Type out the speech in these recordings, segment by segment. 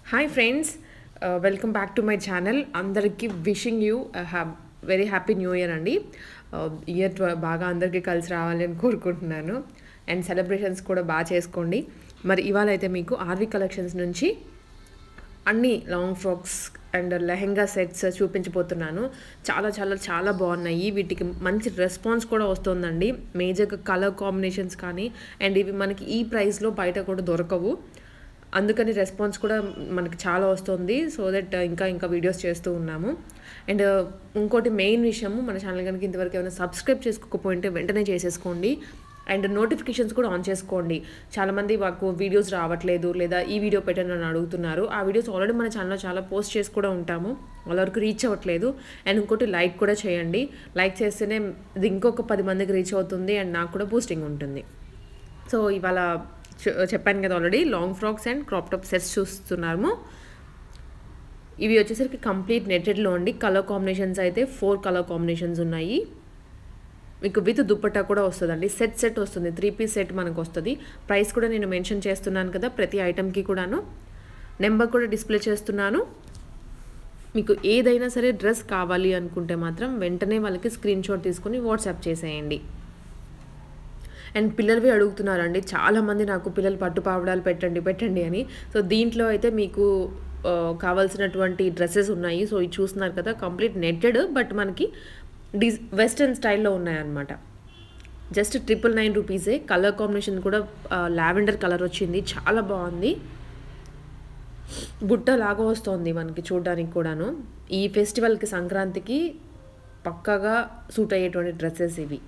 hi friends welcome back to my channel అందరికీ wishing you have very happy new year అండి year బాగా అందరికీ కలిసి రావాలి అని కోరుకుంటున్నాను అండ్ సెలబ్రేషన్స్ కూడా బాగా చేసుకోండి మరి ఇవాళ అయితే మీకు ఆర్వి కలెక్షన్స్ నుంచి అన్ని long frocks and lehenga sets చూపించబోతున్నాను చాలా చాలా చాలా బాగున్నాయి వీటికి మంచి రెస్పాన్స్ కూడా వస్తుందండి మేజర్గా కలర్ కాంబినేషన్స్ కానీ అండ్ ఇవి మనకి ఈ ప్రైస్లో బయట కూడా దొరకవు అందుకని రెస్పాన్స్ కూడా మనకి చాలా వస్తుంది సో దట్ ఇంకా ఇంకా వీడియోస్ చేస్తూ ఉన్నాము అండ్ ఇంకోటి మెయిన్ విషయము మన ఛానల్ కనుక ఇంతవరకు ఏమైనా సబ్స్క్రైబ్ చేసుకోకపోయింటే వెంటనే చేసేసుకోండి అండ్ నోటిఫికేషన్స్ కూడా ఆన్ చేసుకోండి చాలామంది మాకు వీడియోస్ రావట్లేదు లేదా ఈ వీడియో పెట్టండి అని అడుగుతున్నారు ఆ వీడియోస్ ఆల్రెడీ మన ఛానల్లో చాలా పోస్ట్ చేసి కూడా ఉంటాము వాళ్ళ వరకు రీచ్ అవ్వట్లేదు అండ్ ఇంకోటి లైక్ కూడా చేయండి లైక్ చేస్తేనే ఇది ఇంకొక పది మందికి రీచ్ అవుతుంది అండ్ నాకు కూడా బూస్టింగ్ ఉంటుంది సో ఇవాళ చెప్పాను కదా already long frocks and crop top sets చూస్తున్నాము ఇవి వచ్చేసరికి కంప్లీట్ నెట్టెడ్లో అండి కలర్ కాంబినేషన్స్ అయితే ఫోర్ కలర్ కాంబినేషన్స్ ఉన్నాయి మీకు విత్ దుప్పట్టా కూడా వస్తుందండి సెట్ సెట్ వస్తుంది త్రీ పీస్ సెట్ మనకు వస్తుంది ప్రైస్ కూడా నేను మెన్షన్ చేస్తున్నాను కదా ప్రతి ఐటెంకి కూడాను నెంబర్ కూడా డిస్ప్లే చేస్తున్నాను మీకు ఏదైనా సరే డ్రెస్ కావాలి అనుకుంటే మాత్రం వెంటనే వాళ్ళకి స్క్రీన్ షాట్ తీసుకొని వాట్సాప్ చేసేయండి అండ్ పిల్లలవి అడుగుతున్నారండి చాలామంది నాకు పిల్లలు పట్టు పావడాలు పెట్టండి పెట్టండి అని సో దీంట్లో అయితే మీకు కావాల్సినటువంటి డ్రెస్సెస్ ఉన్నాయి సో ఇది చూస్తున్నారు కదా కంప్లీట్ నెట్టెడ్ బట్ మనకి డిజ్ వెస్ట్రన్ స్టైల్లో ఉన్నాయన్నమాట జస్ట్ ట్రిపుల్ నైన్ రూపీసే కలర్ కాంబినేషన్ కూడా లావెండర్ కలర్ వచ్చింది చాలా బాగుంది బుట్ట లాగా వస్తుంది మనకి చూడడానికి కూడాను ఈ ఫెస్టివల్కి సంక్రాంతికి పక్కాగా సూట్ అయ్యేటువంటి డ్రెస్సెస్ ఇవి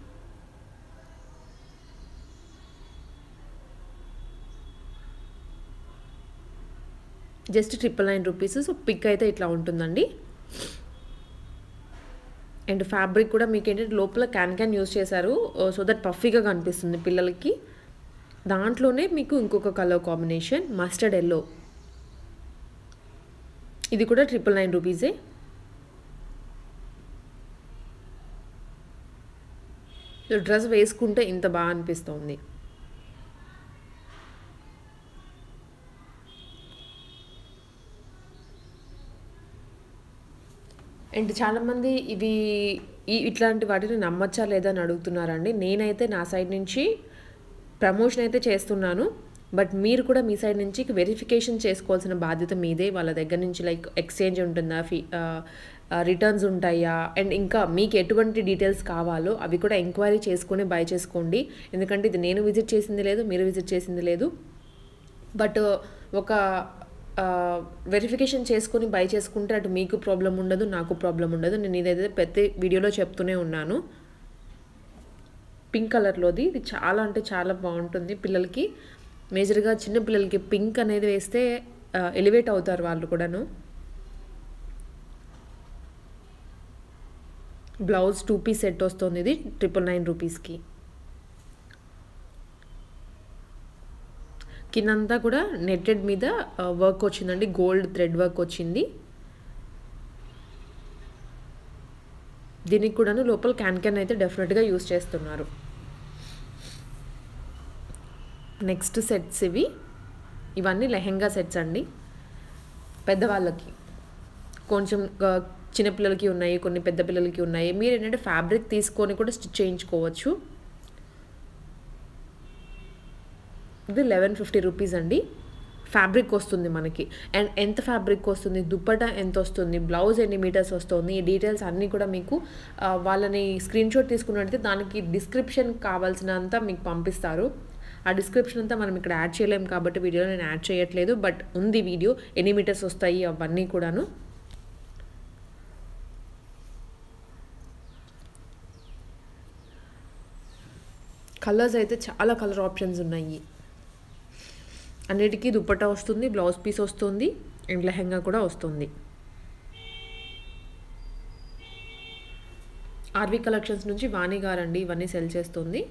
just triple nine rupees so pick అయితే ఇట్లా ఉంటుందండి అండ్ ఫ్యాబ్రిక్ కూడా మీకు ఏంటంటే లోపల క్యాన్ క్యాన్ యూస్ చేశారు సో దట్ పఫీగా కనిపిస్తుంది పిల్లలకి దాంట్లోనే మీకు ఇంకొక కలర్ కాంబినేషన్ మస్టర్డ్ ఎల్లో ఇది కూడా ట్రిపుల్ నైన్ రూపీసే డ్రెస్ వేసుకుంటే ఇంత బాగా అనిపిస్తుంది అండ్ చాలామంది ఇవి ఈ ఇట్లాంటి వాటిని నమ్మచ్చా లేదా అని అడుగుతున్నారండి నేనైతే నా సైడ్ నుంచి ప్రమోషన్ అయితే చేస్తున్నాను బట్ మీరు కూడా మీ సైడ్ నుంచి వెరిఫికేషన్ చేసుకోవాల్సిన బాధ్యత మీదే వాళ్ళ దగ్గర నుంచి లైక్ ఎక్స్చేంజ్ ఉంటుందా ఫీ రిటర్న్స్ ఉంటాయా అండ్ ఇంకా మీకు ఎటువంటి డీటెయిల్స్ కావాలో అవి కూడా ఎంక్వైరీ చేసుకొని బై చేసుకోండి ఎందుకంటే ఇది నేను విజిట్ చేసింది లేదు మీరు విజిట్ చేసింది లేదు బట్ ఒక వెరిఫికేషన్ చేసుకొని బై చేసుకుంటే అటు మీకు ప్రాబ్లం ఉండదు నాకు ప్రాబ్లం ఉండదు నేను ఇదైతే ప్రతి వీడియోలో చెప్తూనే ఉన్నాను పింక్ కలర్లోది ఇది చాలా అంటే చాలా బాగుంటుంది పిల్లలకి మేజర్గా చిన్న పిల్లలకి పింక్ అనేది వేస్తే ఎలివేట్ అవుతారు వాళ్ళు కూడాను బ్లౌజ్ టూ పీస్ సెట్ వస్తుంది ఇది ట్రిపుల్ నైన్ రూపీస్కి కిందంతా కూడా నెట్టెడ్ మీద వర్క్ వచ్చిందండి గోల్డ్ థ్రెడ్ వర్క్ వచ్చింది దీనికి కూడాను లోపల క్యాన్ క్యాన్ అయితే డెఫినెట్గా యూస్ చేస్తున్నారు నెక్స్ట్ సెట్స్ ఇవి ఇవన్నీ లెహెంగా సెట్స్ అండి పెద్దవాళ్ళకి కొంచెం చిన్నపిల్లలకి ఉన్నాయి కొన్ని పెద్ద పిల్లలకి ఉన్నాయి మీరు ఏంటంటే ఫ్యాబ్రిక్ తీసుకొని కూడా స్టిచ్ చేయించుకోవచ్చు ఇది లెవెన్ ఫిఫ్టీ రూపీస్ అండి ఫ్యాబ్రిక్ వస్తుంది మనకి అండ్ ఎంత ఫ్యాబ్రిక్ వస్తుంది దుప్పట ఎంత వస్తుంది బ్లౌజ్ ఎన్ని మీటర్స్ వస్తుంది ఈ డీటెయిల్స్ అన్నీ కూడా మీకు వాళ్ళని స్క్రీన్ షాట్ తీసుకున్నట్టయితే దానికి డిస్క్రిప్షన్ కావాల్సినంత మీకు పంపిస్తారు ఆ డిస్క్రిప్షన్ అంతా మనం ఇక్కడ యాడ్ చేయలేము కాబట్టి వీడియోలో నేను యాడ్ చేయట్లేదు బట్ ఉంది వీడియో ఎన్ని మీటర్స్ వస్తాయి అవన్నీ కూడాను కలర్స్ అయితే చాలా కలర్ ఆప్షన్స్ ఉన్నాయి అన్నిటికీ దుప్పట్టా వస్తుంది బ్లౌజ్ పీస్ వస్తుంది అండ్ లెహెంగా కూడా వస్తుంది ఆర్వి కలెక్షన్స్ నుంచి వాణి గారండి ఇవన్నీ సెల్ చేస్తుంది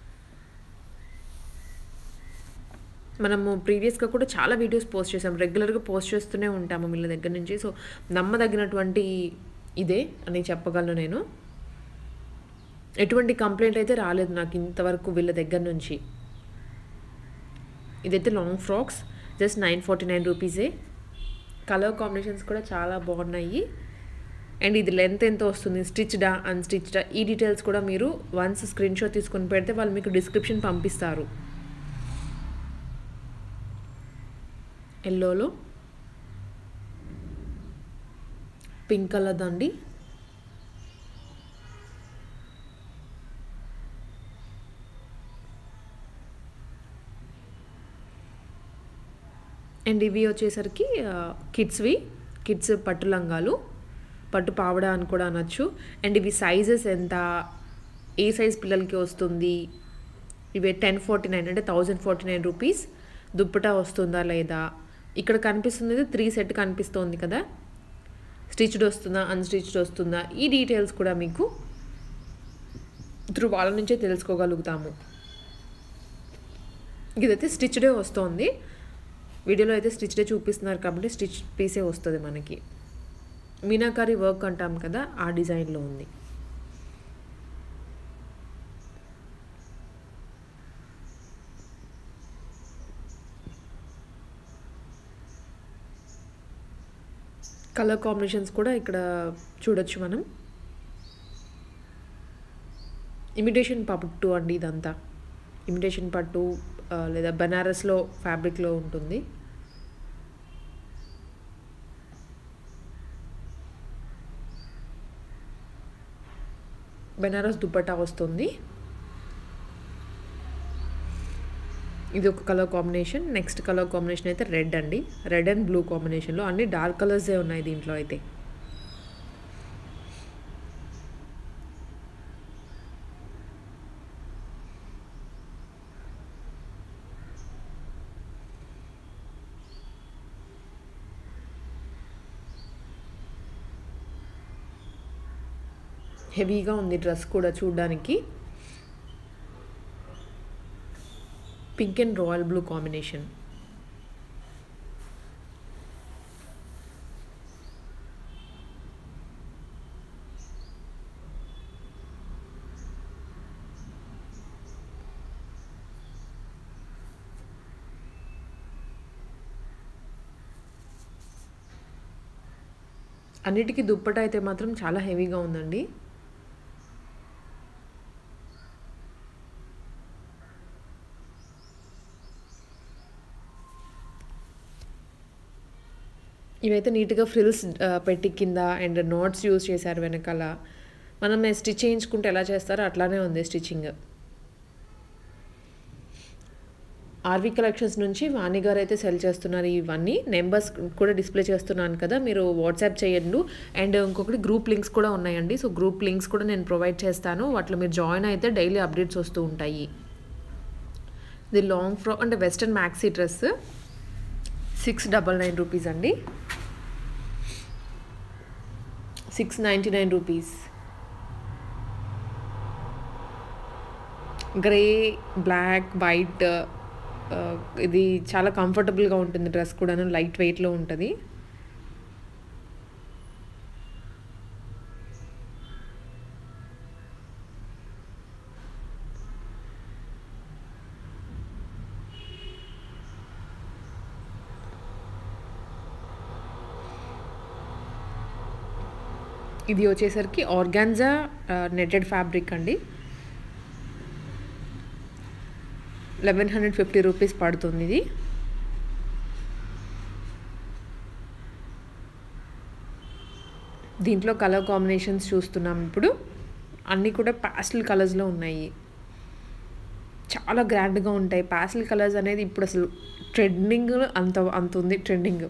మనము ప్రీవియస్గా కూడా చాలా వీడియోస్ పోస్ట్ చేసాం రెగ్యులర్గా పోస్ట్ చేస్తూనే ఉంటాము వీళ్ళ దగ్గర నుంచి సో నమ్మదగినటువంటి ఇదే అని చెప్పగలను నేను ఎటువంటి కంప్లైంట్ అయితే రాలేదు నాకు ఇంతవరకు వీళ్ళ దగ్గర నుంచి ఇదైతే long frocks just nine forty nine రూపీసే కలర్ కాంబినేషన్స్ కూడా చాలా బాగున్నాయి అండ్ ఇది లెంత్ ఎంత వస్తుంది స్టిచ్డా అన్స్టిచ్డా ఈ డీటెయిల్స్ కూడా మీరు వన్స్ స్క్రీన్ షాట్ తీసుకొని పెడితే వాళ్ళు మీకు డిస్క్రిప్షన్ పంపిస్తారు ఎల్లోలో పింక్ కలర్ దండి అండ్ ఇవి వచ్చేసరికి కిడ్స్వి కిడ్స్ పట్టు లంగాలు పట్టు పావడ అని కూడా అనొచ్చు అండ్ ఇవి సైజెస్ ఎంత ఏ సైజ్ పిల్లలకి వస్తుంది ఇవి టెన్ ఫార్టీ నైన్ అంటే thousand forty nine rupees dupatta వస్తుందా లేదా ఇక్కడ కనిపిస్తుంది త్రీ సెట్ కనిపిస్తుంది కదా స్టిచ్డ్ వస్తుందా అన్స్టిచ్డ్ వస్తుందా ఈ డీటెయిల్స్ కూడా మీకు త్రూ వాళ్ళ నుంచే తెలుసుకోగలుగుతాము ఇదైతే స్టిచ్డే వస్తుంది వీడియోలో అయితే స్టిచ్డే చూపిస్తున్నారు కాబట్టి స్టిచ్ పీసే వస్తుంది మనకి మీనాకారి వర్క్ అంటాం కదా ఆ డిజైన్లో ఉంది కలర్ కాంబినేషన్స్ కూడా ఇక్కడ చూడొచ్చు మనం ఇమిటేషన్ పట్టు అండి ఇదంతా ఇమిటేషన్ పట్టు ఆ, లేదా బనారస్లో ఫ్యాబ్రిక్లో ఉంటుంది బెనారస్ దుపట్టా వస్తుంది ఇది ఒక colour combination next colour combination అయితే రెడ్ అండి రెడ్ అండ్ బ్లూ కాంబినేషన్లో అన్ని డార్క్ కలర్సే ఉన్నాయి దీంట్లో అయితే హెవీగా ఉంది డ్రెస్ కూడా చూడడానికి pink and royal blue combination అన్నిటికీ దుప్పట అయితే మాత్రం చాలా హెవీగా ఉందండి ఇవైతే నీట్గా ఫ్రిల్స్ ఆ, పెట్టి కింద అండ్ నోట్స్ యూజ్ చేశారు వెనకాల మనం స్టిచ్ చేయించుకుంటే ఎలా చేస్తారో అట్లానే ఉంది స్టిచ్చింగ్ ఆర్వి కలెక్షన్స్ నుంచి వాణి గారు అయితే సెల్ చేస్తున్నారు ఇవన్నీ నెంబర్స్ కూడా డిస్ప్లే చేస్తున్నాను కదా మీరు వాట్సాప్ చేయండి అండ్ ఇంకొకటి గ్రూప్ లింక్స్ కూడా ఉన్నాయండి సో గ్రూప్ లింక్స్ కూడా నేను ప్రొవైడ్ చేస్తాను వాటిలో మీరు జాయిన్ అయితే డైలీ అప్డేట్స్ వస్తూ ఉంటాయి ఇది లాంగ్ ఫ్రాక్ అంటే western maxi dress six double nine rupees అండి six ninety nine rupees grey black white ఇది చాలా కంఫర్టబుల్గా ఉంటుంది డ్రెస్ కూడాను లైట్ వెయిట్లో ఉంటుంది ఇది వచ్చేసరికి ఆర్గాన్జా నెటెడ్ ఫ్యాబ్రిక్ అండి లెవెన్ హండ్రెడ్ ఫిఫ్టీ రూపీస్ పడుతుంది ఇది దీంట్లో కలర్ కాంబినేషన్స్ చూస్తున్నాం ఇప్పుడు అన్నీ కూడా ప్యాస్టల్ కలర్స్లో ఉన్నాయి చాలా గ్రాండ్గా ఉంటాయి ప్యాస్టల్ కలర్స్ అనేది ఇప్పుడు అసలు ట్రెండింగ్ అంత అంత ఉంది ట్రెండింగ్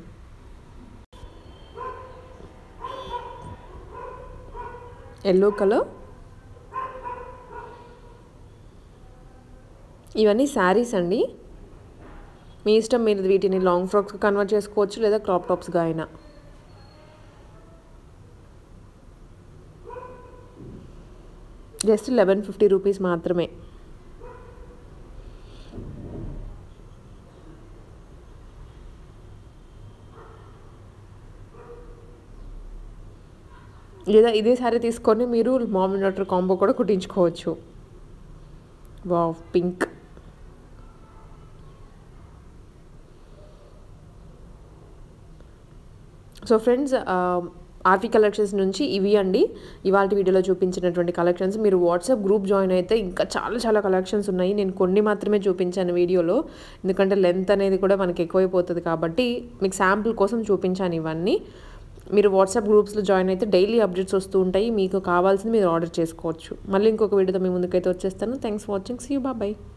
ఎల్లో కలర్ ఇవన్నీ శారీస్ అండి మీ ఇష్టం మీరు వీటిని లాంగ్ ఫ్రాక్స్ కన్వర్ట్ చేసుకోవచ్చు లేదా క్రాప్ టాప్స్గా అయినా జస్ట్ లెవెన్ ఫిఫ్టీ రూపీస్ మాత్రమే లేదా ఇదే సారీ తీసుకొని మీరు మామ్ ఇన్వర్టర్ కాంబో కూడా కుట్టించుకోవచ్చు wow pink so friends R P collections నుంచి ఇవి అండి ఇవాళ వీడియోలో చూపించినటువంటి కలెక్షన్స్ మీరు వాట్సాప్ గ్రూప్ జాయిన్ అయితే ఇంకా చాలా చాలా కలెక్షన్స్ ఉన్నాయి నేను కొన్ని మాత్రమే చూపించాను వీడియోలో ఎందుకంటే లెంత్ అనేది కూడా మనకి ఎక్కువైపోతుంది కాబట్టి మీకు శాంపుల్ కోసం చూపించాను ఇవన్నీ మీరు వాట్సాప్ గ్రూప్స్లో జాయిన్ అయితే డైలీ అప్డేట్స్ వస్తూ ఉంటాయి మీకు కావాల్సింది మీరు ఆర్డర్ చేసుకోవచ్చు మళ్ళీ ఇంకొక వీడియోతో మీ ముందుకైతే వచ్చేస్తాను thanks for watching see you bye